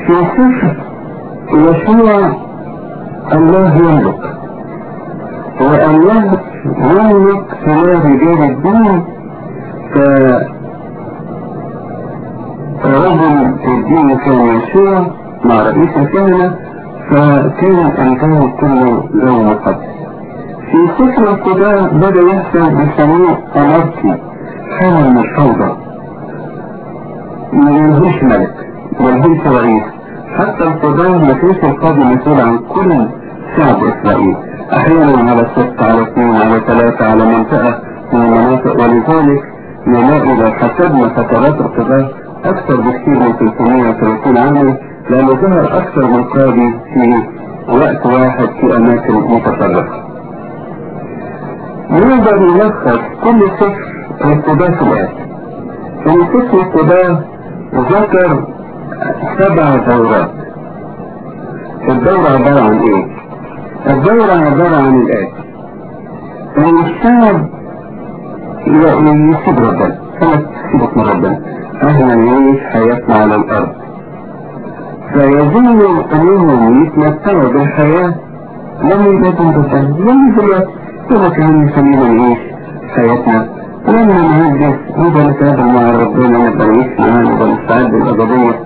في سفر يشوع الله يملك والله يملك على رجال الدين ف رجل الدين كان يشوع مع رئيس الكهنة فكان أنتهى كل يوم قبل في سفر القضاء بدأ يحصل بسموع أناركي حالة من الفوضى ملهوش ملك ملهوش رئيس حتى القضاء ما فيش القاضي مسؤول عن كل شعب إسرائيل أحيانا على ستة على اثنين على ثلاثة على منطقة من المناطق ولذلك نلاقي لو حسبنا فترات القضاء أكثر بكثير من 330 عاما لأنه ظهر أكثر من قاضي في وقت واحد في أماكن متفرقة. نقدر نلخص كل سفر القضاء في الآتي. في سفر القضاء ذكر سبع دورات. الدورة عبارة عن إيه؟ الدورة عبارة عن الآتي. أن الشعب يسيب ربنا، خلاص سيبك من ربنا. احنا نعيش حياتنا على الارض فيظن انهم يتمتعوا بالحياة لم يجدوا ربنا لم دلوقتي كما كان خلينا نعيش حياتنا لما نهجس نبقى نتقابل مع ربنا نبقى نعيش معاه نبقى نستعد للأبدية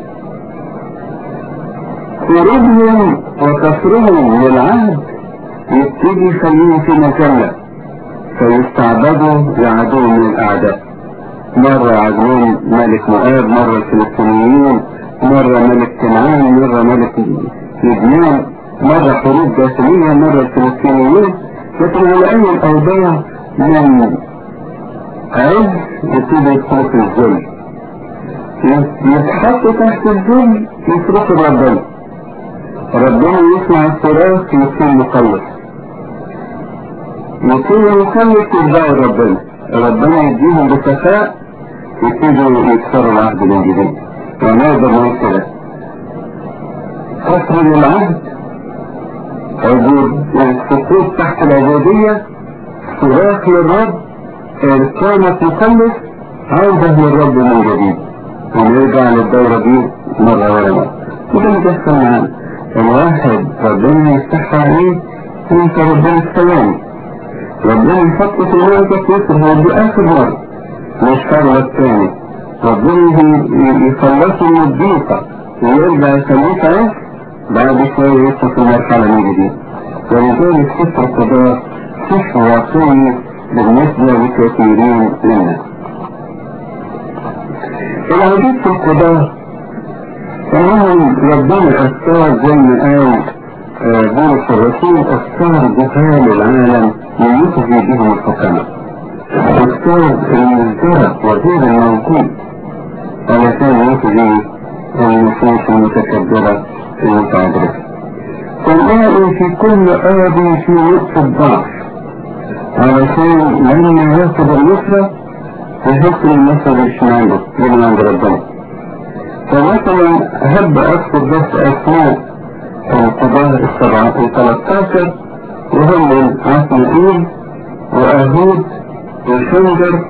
خروجهم وكسرهم للعهد يبتدي يخليهم في مكانة فيستعبدوا لعدو من الأعداء مرة عدوان ملك مؤاب مرة الفلسطينيين مرة ملك كنعان مرة ملك لبنان مرة حروب جاسمية مرة الفلسطينيين لكن على أي الأوضاع من عز يبتدي يدخل في الظل يتحط تحت الظل يصرخ ربنا ربنا يسمع الصراخ يكون مخلص يكون مخلص يرجعوا ربنا ربنا يديهم بسخاء يبتدوا يكسروا العهد من جديد ونقدر نقول كده كسر العهد عبود السقوط تحت العبودية صراخ للرب كانت مخلص عودة للرب من جديد ونرجع للدورة دي مرة ورا مرة وده اللي بيحصل معانا الواحد ربنا يفتح عليه وانت ربنا السلام ربنا يحط في مرضك يسر هو دي آخر مرة مش فرق الثاني ربنا يخلصه من الضيقة ويرجع يخليك عايش بعد شوية يدخل في مرحلة من جديد ولذلك سفر القضاء سفر واقعي بالنسبة لكثيرين منا العجيب في القضاء انهم ربنا اختار زي ما قال بولس الرسول اختار جهال العالم ليخزي بهم الحكماء اختار المزدرع وغير الموجود علشان يخزي النفوس المتكبرة المتعبرة فالآن في كل آب في نقطة ضعف علشان لما ياخد النصرة يحس المثل الشمالي من عند ربنا فمثلا أحب أذكر بس أسماء القضاء السبعة الثلاثة وهم عسمائيل وأهود وشنجر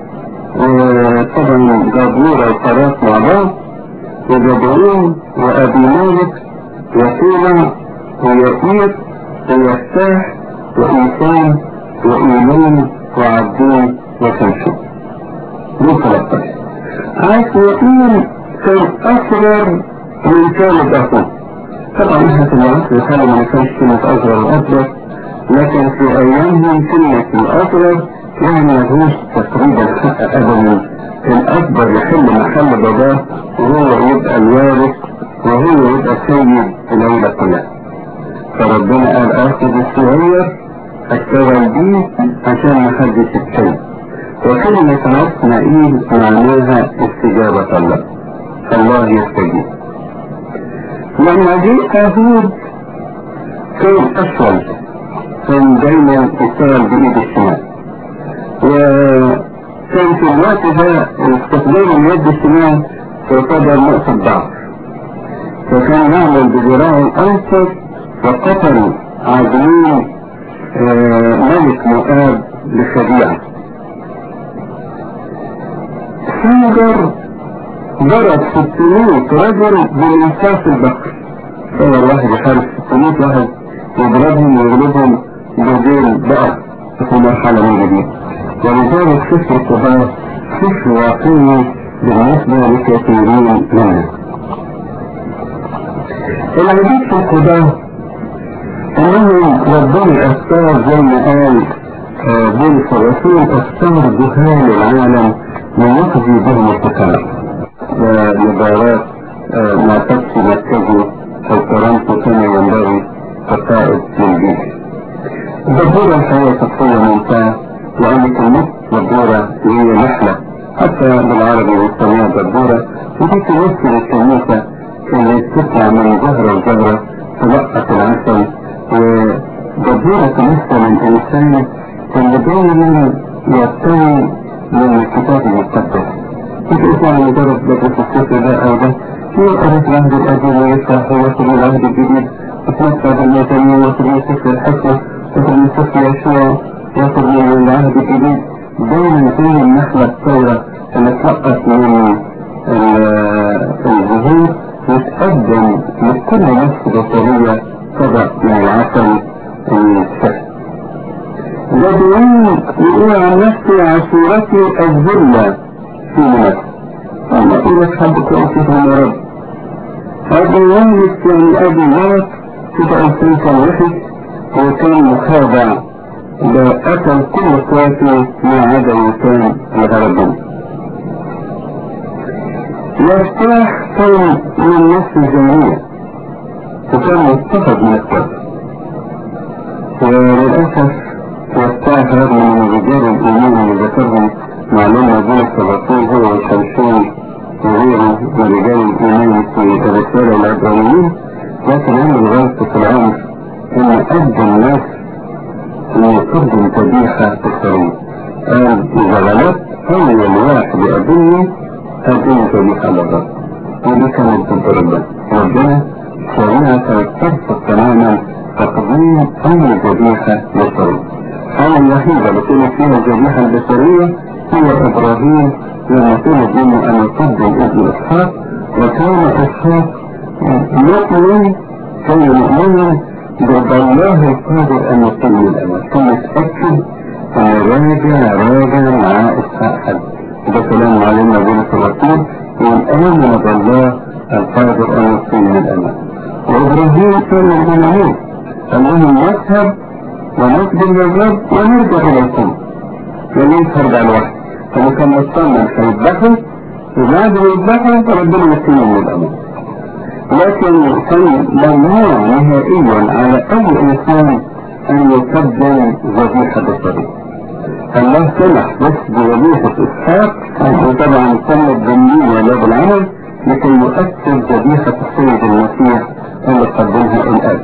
وطبعا جابورة وقرات مع بعض وجبرون وأبي مالك وسيلة ويقير ويفتاح وإنسان وإيمان وعبدون وشمشون دول 13 عسمائيل كان أصغر من كانت أخوه طبعا احنا في العصر الحالي ما كانش كلمة أصغر وأكبر لكن في أيامهم كلمة الأصغر يعني ملهوش تقريبا حق أبدا الأكبر يحل محل باباه وهو يبقى الوارث وهو يبقى سيد العيلة كلها فربنا قال آخذ الصغير أشتغل بيه عشان محدش يتكلم وكلمة عصمائيل معناها استجابة الله الله يستجيب لما جاء هود كان أسود كان دايما يشتغل بإيد الشمال وكان في الوقت ده استخدام اليد الشمال تعتبر نقطة ضعف فكان يعمل بذراعه الأيسر وقتل عدوين ملك مؤاب لخديعة سنجر ضرب 600 رجل بمنصاف البكر صور واحد يحارب 600 واحد يضربهم ويغلبهم بدين بقر في مرحلة من جديد ولذلك سفر الكبار سفر واقعي بالنسبة للكثيرين منا العجيب في القضاء انه ربنا اختار زي ما قال بولس الرسول اختار جهال العالم ليقضي بهم الحكماء مباراة ما تكفي مركزه او كرامته كما ينبغي كقائد للجيش الدبورة الحياة شخصية ممتازة لأن كلمة دبورة هي نحلة حتى بالعربي يسموها دبورة ودي تمثل الكنيسة اللي تطلع من زهرة لزهرة تلقط العسل ودبورة تمثل الإنسان اللي دايما يرتوي من الكتاب المقدس مش إنسان مجرد بدرس السفر ده أو ده يقرأ العهد القديم ويفتح ويصل العهد الجديد وتمتع بالميزانية ويصل من سفر الحكمة ويصل من سفر يشوع ويصل من العهد الجديد دايما زي النحلة الثورة اللي تلقط من الظهور وتقدم لكل نفس بشرية طبق من العسل السهل بدوين يقول عن نفسي عشيرتي الذلة في نفسي أنا أقول لك حد كويس يا رب بدوين يعني أبي مرض تبقى إنسان كان وحش وكان مخادع ده أكل كل اخواته ما عدا إنسان لغرضهم يرتاح كان من النفس الجميع وكان متفق من الكتاب وللأسف يرتاح رغم من الرجال الإيمان اللي ذكرهم معلومة بولس الرسول هو وشمشون وغيره من رجال الإيمان في الرسالة العبرانيين لكن عنده غلطة في العمر إن أدى الناس إن يقدم ذبيحة تكسرون قال إذا غلبت أول واحد يقدمني هذه ذبيحة للرب ودي كانت ضد ربنا ربنا شريعة كانت ترفض تماما تقديم أي ذبيحة للرب الحالة الوحيدة اللي كانت فيها الذبيحة البشرية هو إبراهيم لما طلب منه أن يقدم ابن إسحاق وكان إسحاق مؤمن كان مؤمنا ضد الله القادر أن يقيم الأمل كان يتأكد أن راجع راجع مع إسحاق حد ده كلام معلمنا بولس الرسول والآمن بالله القادر أن يقيم الأمل وإبراهيم كان من المؤمنين أنه يذهب ونقبل للرب ونرجع إليكم وليس هرجع لوحده فهو كان مطمن هيذبحوا وبعد ما يذبحوا ربنا يكرمه من الأمر لكن كان ممنوع نهائيا على أي إنسان أن يقدم ذبيحة بصرية الله سمح بس بذبيحة إسحاق وطبعا تمت ذنبية له بالعمل لكي يؤثر ذبيحة السيد المسيح اللي قدمها الآن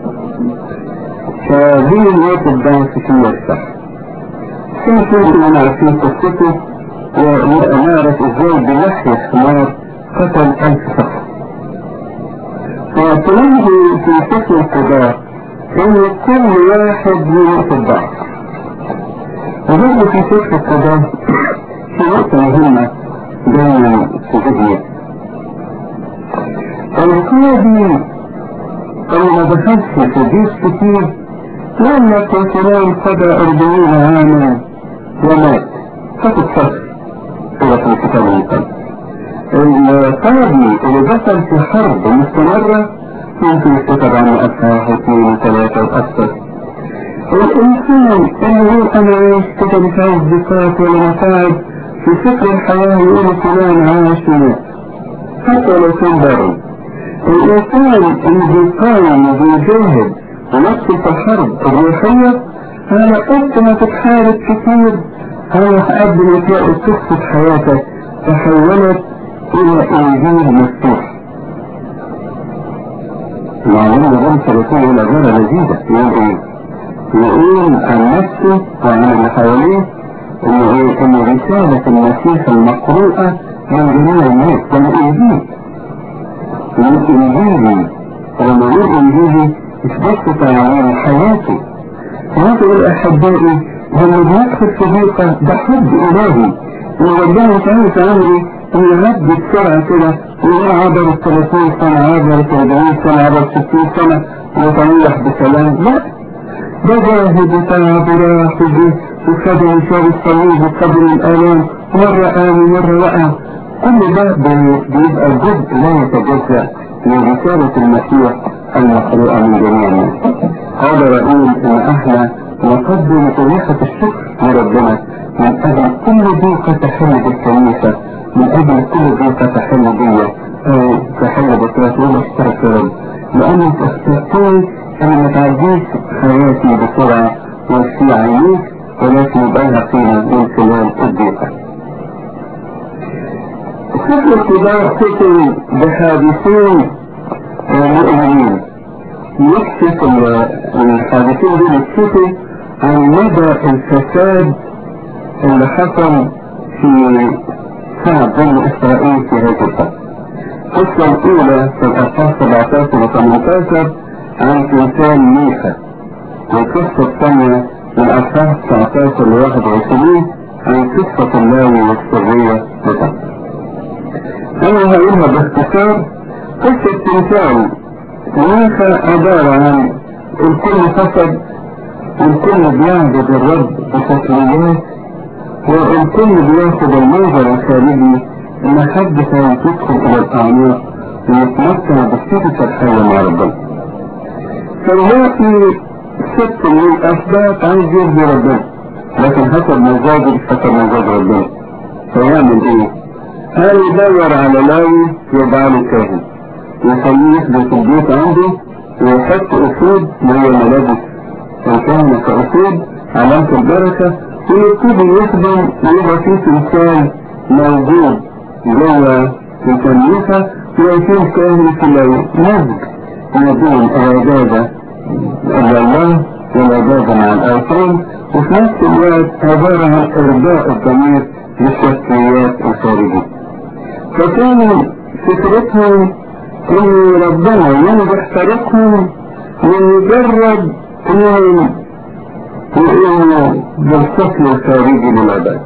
فهي الوقت الدعوة فيه الصح كان شيء أنا عارفين قصته ونعرف إزاي بلحية حمار قتل ألف شخص فتلاحظ في سفر القضاء إن كل واحد له نقطة ضعف وبرضه في سفر القضاء في نقطة مهمة دايما في ذهني القاضي اللي ما دخلش في جيش كتير لما فلان قضى أربعين عاما ومات فقد فصل إلى في الكتاب المقدس القاضي اللي دخل في حرب مستمرة ممكن يكتب عنه أصحاح واثنين وثلاثة وأكثر الإنسان اللي يقول أنا عايش كده مش عايز ذكريات ولا مصاعب في فكر الحياة يقول فلان عايش ومات حتى لو كان بره الإنسان اللي بيقاوم وبيجاهد ونفسه في الحرب الروحية على قد ما تتحارب كتير على قد ما تلاقي قصة حياتك تحولت إلى إنجيل مفتوح معلومة غمسة رسول الأجارة لذيذة يقول إيه؟ يقول عن نفسه وعن اللي حواليه إنه إيه؟ إن رسالة المسيح المقروءة من جميع الناس ده الإنجيل الإنجيلي ولما يقول إنجيلي مش بس تعالى حياتي هذا الأحبائي لما بيدخل في ضيقة ده حب إلهي وربنا مش عارف يعمل إيه ويعدي بسرعة كده ويقول عبر ال 30 سنة عبر ال 40 سنة عبر ال 60 سنة ويتريح بسلام لا ده جاهد وتعب وراح وجه وخد مشوار الصليب وقبل الآلام مرة قام ومرة وقع كل ده بيبقى جزء لا يتجزأ من رسالة المسيح المخلوقة من جميع الناس. هذا أقول إن إحنا نقدم طريقة الشكر لربنا من أجل كل ضيقة تحل بالكنيسة من أجل كل ضيقة تحل بيا أو تحل بكرة ولا اشترك يا رب لأن تستطيع أن ما تعديش حياتي بسرعة وفي عينيك ولكن يبقى فينا من خلال الضيقة. سفر الكبار ختم بحادثين مؤمنين يكشف الحادثين دول يكشفوا عن مدى الفساد اللي حصل في شعب بني اسرائيل في هذا الفترة. القصة الأولى في الأصحاح 17 و 18 عن تمثال ميخا والقصة الثانية من الأصحاح 19 ل 21 عن قصة اللاوي والسرية بطاقة. أنا هقولها باختصار قصة تمثال ميخا عبارة عن الكل فسد والكل بيعبد الرب بشكليات والكل بياخد المنظر الخارجي ان حد كان يدخل الى الاعماق ويتمتع بالصفة الحية مع ربنا. فالواقي ست من الاسباب عايز يرضي ربنا لكن حسب مزاجه حسب مزاج ربنا. فيعمل ايه؟ هل يدور على لاوي يبقى له كاهن يخليه يحدث البيت عنده ويحط اسود اللي هي ملابس الكهنة كأسود علامة البركة ويبتدي يخدم ويبقى فيه تمثال موجود جوه الكنيسة ويكون كاهن في المسجد ما بين العبادة إلى الله والعبادة مع الآثام وفي نفس الوقت عبارة عن إرضاء الضمير للشخصيات الخارجية. فكانوا فكرتهم إن ربنا ينجح طريقهم لمجرد إنهم يقوموا بالشكل الخارجي للعبادة.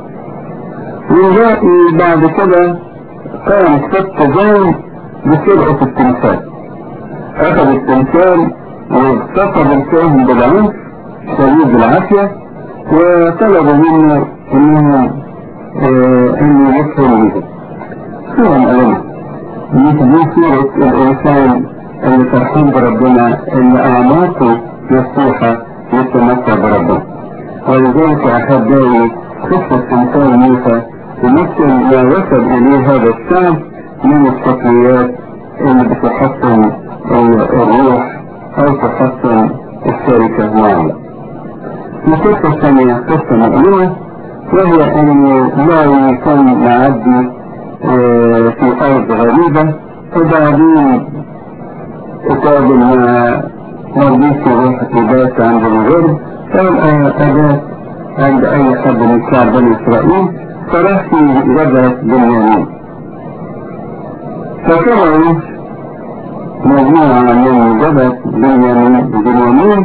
ونلاقي بعد كده قام ست جان بسرعة التمثال أخذ التمثال واغتصب الكاهن بالعنف شديد بالعافية وطلبوا منه انه آه انه يدخل بهم صورة مؤلمة مثل صورة الإنسان اللي فرحان بربنا اللي أعماقه مفتوحة يتمتع بربنا ولذلك أحبائي قصة تمثال موسى تمثل ما وصل إليه هذا الشعب من التقنيات اللي بتحسن الروح أو تحسن الشركة مع الله. القصة الثانية قصة مؤلمة وهي أن لاوي كان معدي في أرض غريبة وبعدين تقابل مع مرضيك يروح يبات عند الغرب كان أداة عند أي حد من شعب بني إسرائيل فراح في جبهة بنيامين فطلعوا مجموعة من جبهة بنيامين بنيامين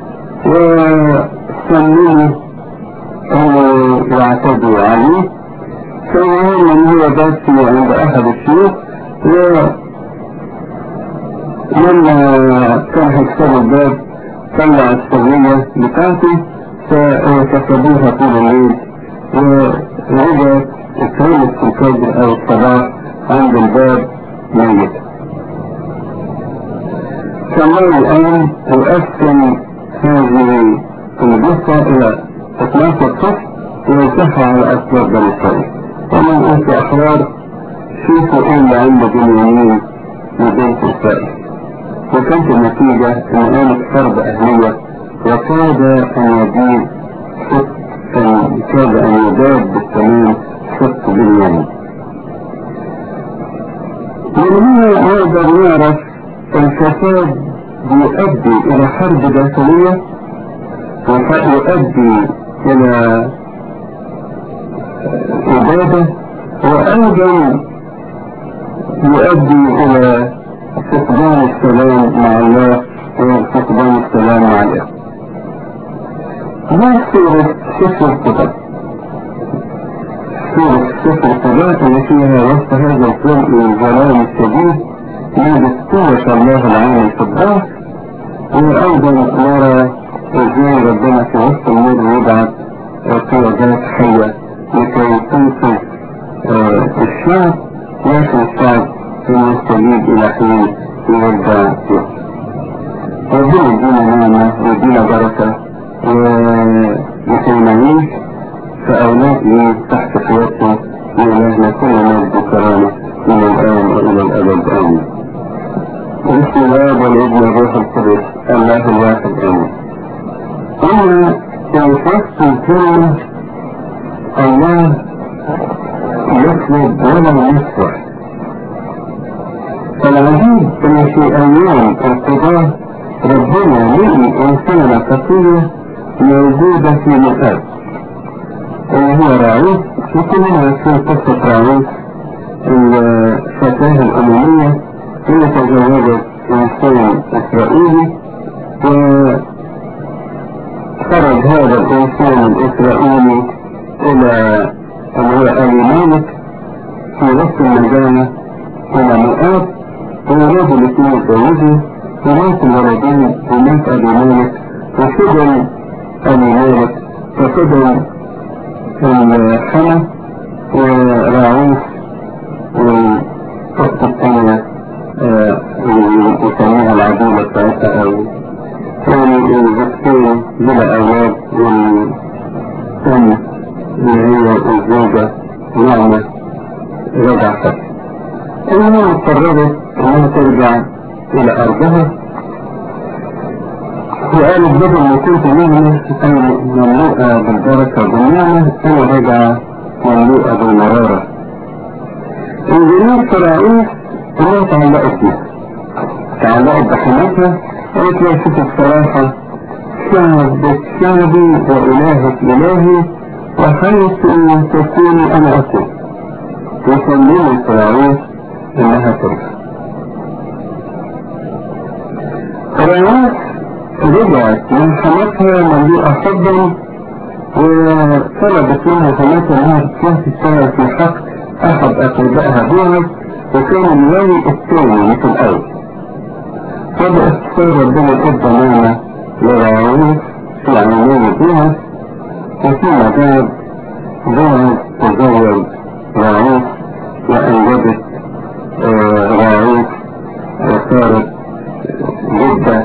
وسموه أنه يعتدوا عليه فالمهم أن هو بات عند أحد الشيوخ ولما كان هيكسر الباب طلع السرية بتاعته فكسبوها طول الليل ورجعت اتهمت في الفجر او الصباح عند الباب ميت فالله الان يقسم هذه الجثة الى 12 صف ويوزعها على اسباب بني اسرائيل ومن انت احرار شوفوا ايه اللي عند بنيامين وبنت اسرائيل وكانت النتيجة ان قامت حرب اهلية وكاد ان يجيب ست كاد ان يزداد بالتمام ست بنيامين من هنا نقدر نعرف الفساد بيؤدي الى حرب داخلية ويؤدي الى عبادة وأيضا يؤدي إلى فقدان السلام مع الله وفقدان السلام مع الإخوة. ما سورة سفر الكتب؟ سورة سفر الصلاة اللي فيها وسط هذا الظلام الشديد نجد قوة الله العالم في الضعف وأيضا نرى ازاي ربنا في وسط النور يبعث قوة حية لكي تنقذ الشعب لكن الشعب يستجيب إلى حين يرجع فيه ربنا يدينا نعمة ويدينا بركة ولكي نعيش فأولادي تحت قيادته لإلهنا كل مجد وكرامة من الآن وإلى الأبد آمين. بسم الله والابن والروح القدس الله الواحد آمين. أما في فصل الكلمة الله يطلب ولا يسرح فالعجيب ان في ايام القضاء ربنا لقي انسانة خطية موجودة في مكان اللي هو راعوس وكلنا عارفين قصة راعوس الفتاة الأممية اللي تزوجت إنسان إسرائيلي وخرج هذا الإنسان الإسرائيلي إلى أمراء مالك في وسط المدينة إلى مئات وولاد الاثنين اتجوزوا ومات الولدين ومات أبي مالك وفضل أبي مالك وفضل الحنى وراعوس والقصة الثانية وسميها العدولة بتاعتها أو يعني الزوجتين بلا أولاد والثانية اللي هي الزوجة نعمة رجعت المهم قررت انها ترجع الى ارضها وقالت بدل ما كنت مهنة انا مملوءة بالبركة والنعمة انا راجعة مملوءة بالمرارة الجميل فرعون انها تعلقت بيها تعلقت بحماتها قالت لها شوف الصراحة شعبك شعبي وإلهك إلهي وحيث أن تكوني أنا أكون وسلموا فرعون إنها ترجع فرعون رجعت من حماتها مملوءة حبا وطلبت منها حماتها انها تروح تشتغل في حق احد اقربائها بيها وكان الولي الثاني مثل الاول فبدأت تصير ربنا ادى نعمة لرعوز في عينين بيها وفيما بعد ظهر تزوج رعوز وانجبت رعوز وصارت جدة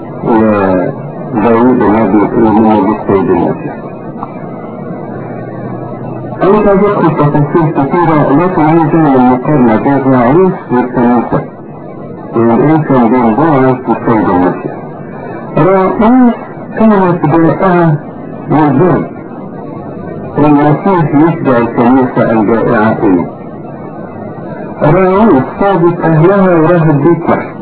وداود النبي النبي السيد المسيح أنا تذكر تفاصيل كثيرة لكن عايز أعمل مقارنة بين رعوز والكنيسة والإنسان بين رعوز والسيد المسيح رعوز كانت بداءها للبر والمسيح يشبع الكنيسة الجائعة إليه رعوز صادت أهلها وراهب بيت لحم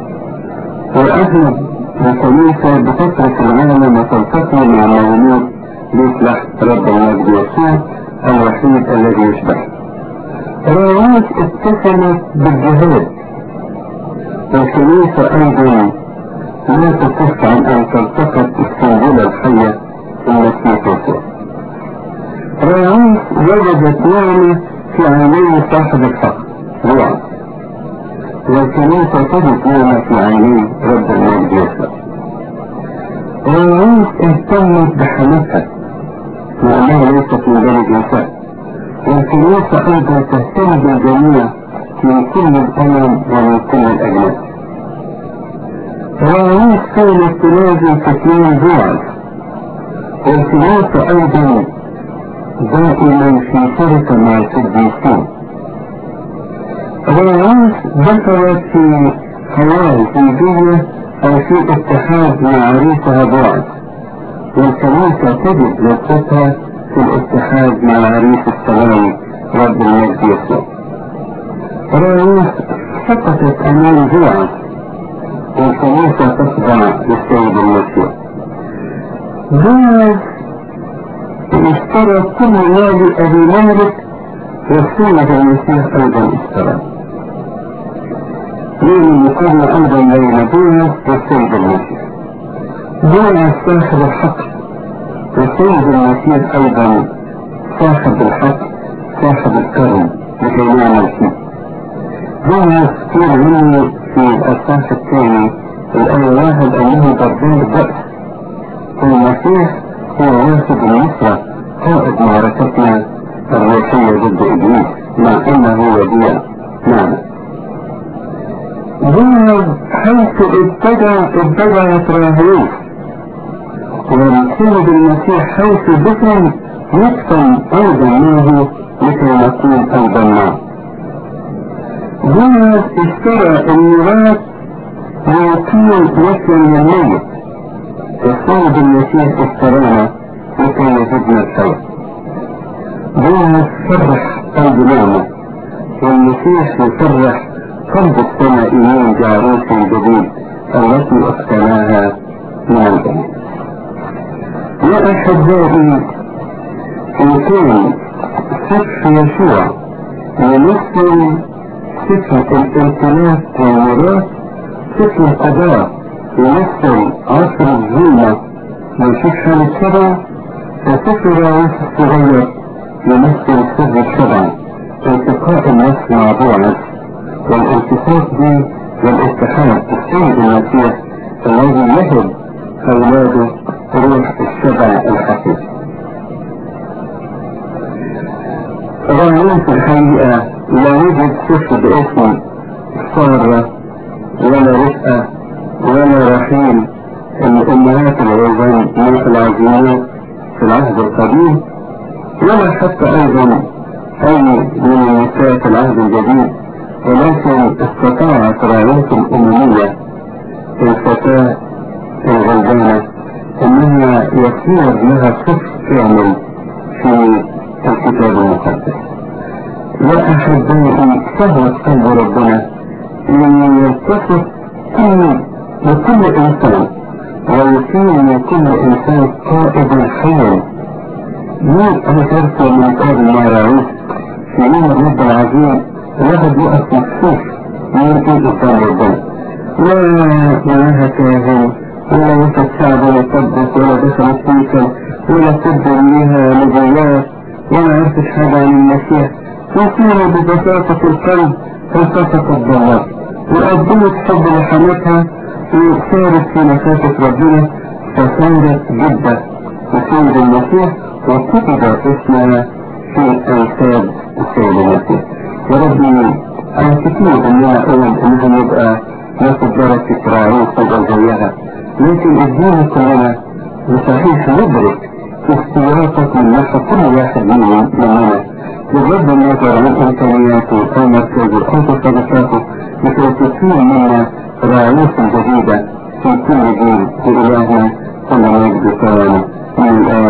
وأهل الكنيسة بفترة العالم وتلتقي مع مولود بيت لحم رب المجد يسوع الوحيد الذي يشبه رعوز اتصلت بالجهاد والكنيسة أيضا لا تكف عن أن تلتقط السنبلة الحية المسيح يسوع رعوز وجدت نعمة في عيني صاحب الحق رعوز والكنيسة تجد نعمة في عيني رب المجد يسوع رعوز اهتمت بحالتها لأنها ليست من بلد نساء والكنيسة أيضا تهتم بالجميع من كل الأمم ومن كل الأجناس رعوز كانت تنادي تكوين جوعل والكنيسة أيضا دائما في شركة مع القديسين رعوز ذكرت في حياة زوجية أو في اتحاد مع عريسها بعض والكنيسة تجد لذتها في الاتحاد مع العريس السلام رب المجد يسوع رعوز سقطت أمام جوعا والكنيسة تخضع للسيد المسيح جوعا اشترى كل مال أبي مالك وسنة المسيح أيضا اشترى لين المقارنة أيضا بين دونه والسيد المسيح دون صاحب الحق والسيد المسيح أيضا صاحب الحق صاحب الكرم لكي نعمل فيه زي كتير مني في الأساس الثاني الآية واحد أنه ضربان البأس المسيح هو واحد النصرة قائد معركتنا الروحية ضد إبليس مع أنه يبيع معنا ظهر حيث ابتدى ابتدى يتراهيوس ونسيب المسيح حيث دفن يدفن أيضا معه لكي نكون أيضا معه ظهر اشترى الميراث ويكون نسلا للميت السيد المسيح اشترانا لكي يجدنا الحياة ظهر فرح قلب نعمة والمسيح يفرح قلب السمائيين بعروس جديد التي اقتناها من الجنة يا أحبائي إن كان سفح يسوع يمثل سفح الامتلاك والميراث سفح القضاء يمثل عصر الظلمة وسفح السبع وسفح الرئيس الصغير يمثل سر الشبع التقاء النفس مع بعض والالتفات به والاتحاد السيد المسيح الذي يهب أولاده روح الشبع الحقيقي. رأينا في الحقيقة لا يوجد سفر باسم سارة ولا رفقة ولا رحيم الأمهات العظام من العظيمات في العهد القديم ولا حتى أيضا أي من النساء في العهد الجديد ولكن استطاعت راية الأممية الفتاة الغلبانة أنها يصير لها صف كامل في الكتاب المقدس يا أحبائي سهوة قلب ربنا أن يتصف كل لكل إنسان ويكون لكل إنسان قائد حيا مو أنا أرسل من قبل ما رأيت في يوم الرب العظيم الواحد يقف مكسوف يمكن قدام ربنا لا لها كاهن ولا وسط شعب يقدس ولا دخل السيكل ولا تبدأ لها نبوات ولا عرفت حاجة عن المسيح وصير ببساطة القلب فلسفة الضلال وقدمت حب لحماتها وصارت في مسافة ربنا فصارت جدة وسيد المسيح وكتب اسمها في أنساب السيد المسيح يا ربي أنا كتير إن أنا أقول إنه يبقى ناخد درجة راعوس تبقى زيها لكن الدين كلنا بصحيح ندرك اختياراتك من نفس كل واحد منهم مننا بغض النظر عن إمكانياته أو مركزه أو تصرفاته لكي تصير منا راعوس جديدة في كل جيل بإلهنا كل مجد كرامة من الآن